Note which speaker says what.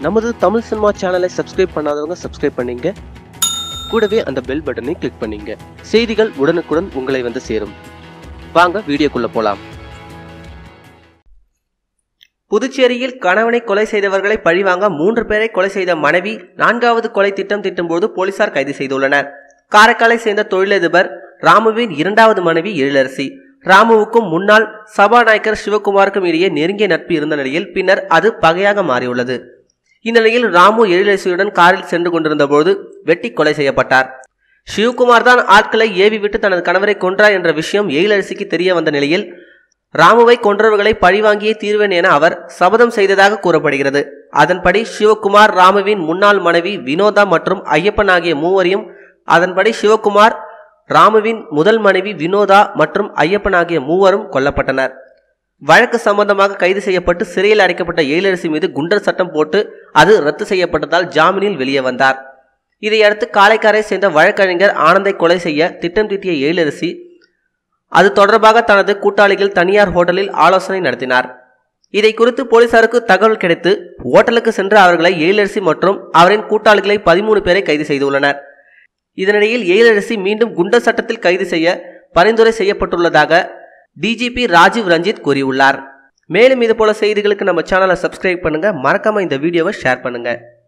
Speaker 1: நமது தமிழ் சினிமா சேனலை சப்ஸ்கிரைப் பண்ணாதவங்க சப்ஸ்கிரைப் பண்ணீங்க கூடவே அந்த பெல் பட்டனை கிளிக் பண்ணீங்க செய்திகள் உடனுக்குடன் உங்களை வந்து சேரும் வாங்க வீடியோக்குள்ள போலாம் புதுச்சேரியில் கணவனை கொலை செய்தவர்களை பழிவாங்க மூன்று பேரை கொலை செய்த மனைவி நான்காவது கொலை திட்டம் திட்டும்போது போலீசார் கைது செய்துள்ளனர் காரைக்காலை சேர்ந்த தொழிலதிபர் ராமுவின் இரண்டாவது மனைவி எழிலரசி ராமுவுக்கும் முன்னாள் சபாநாயகர் சிவகுமாருக்கும் இடையே நெருங்கிய நட்பு இருந்த நிலையில் பின்னர் அது பகையாக மாறியுள்ளது இந்த நிலையில் ராமு எழிலரசியுடன் காரில் சென்று கொண்டிருந்தபோது வெட்டி கொலை செய்யப்பட்டார் சிவகுமார் தான் ஆட்களை ஏவி விட்டு தனது கணவரை கொன்றார் என்ற விஷயம் எழிலரசிக்கு தெரிய வந்த நிலையில் ராமுவை கொன்றவர்களை பழிவாங்கியே தீர்வேன் என அவர் சபதம் செய்ததாக கூறப்படுகிறது அதன்படி சிவகுமார் ராமுவின் முன்னாள் மனைவி வினோதா மற்றும் ஐயப்பன் ஆகிய மூவரையும் அதன்படி சிவகுமார் ராமுவின் முதல் மனைவி வினோதா மற்றும் ஐயப்பன் ஆகிய மூவரும் கொல்லப்பட்டனர் வழக்கு சம்பந்தமாக கைது செய்யப்பட்டு சிறையில் அடைக்கப்பட்ட எழிலரசி மீது குண்டர் சட்டம் போட்டு அது ரத்து செய்யப்பட்டதால் ஜாமீனில் வெளியே வந்தார் இதையடுத்து காரைக்காரை சேர்ந்த வழக்கறிஞர் ஆனந்தை கொலை செய்ய திட்டம் தீட்டிய எழிலரசி அது தொடர்பாக தனது கூட்டாளிகள் தனியார் ஹோட்டலில் ஆலோசனை நடத்தினார் இதை குறித்து போலீசாருக்கு தகவல் கிடைத்து ஓட்டலுக்கு சென்று அவர்களை எழிலரசி மற்றும் அவரின் கூட்டாளிகளை பதிமூணு பேரை கைது செய்துள்ளனர் இதனிடையில் எழிலரசி மீண்டும் குண்டர் சட்டத்தில் கைது செய்ய பரிந்துரை செய்யப்பட்டுள்ளதாக டிஜிபி ராஜீவ் ரஞ்சித் கூறியுள்ளார் மேலும் இது போல செய்திகளுக்கு நம்ம சேனலை சப்ஸ்கிரைப் பண்ணுங்க மறக்காம இந்த வீடியோவை ஷேர் பண்ணுங்க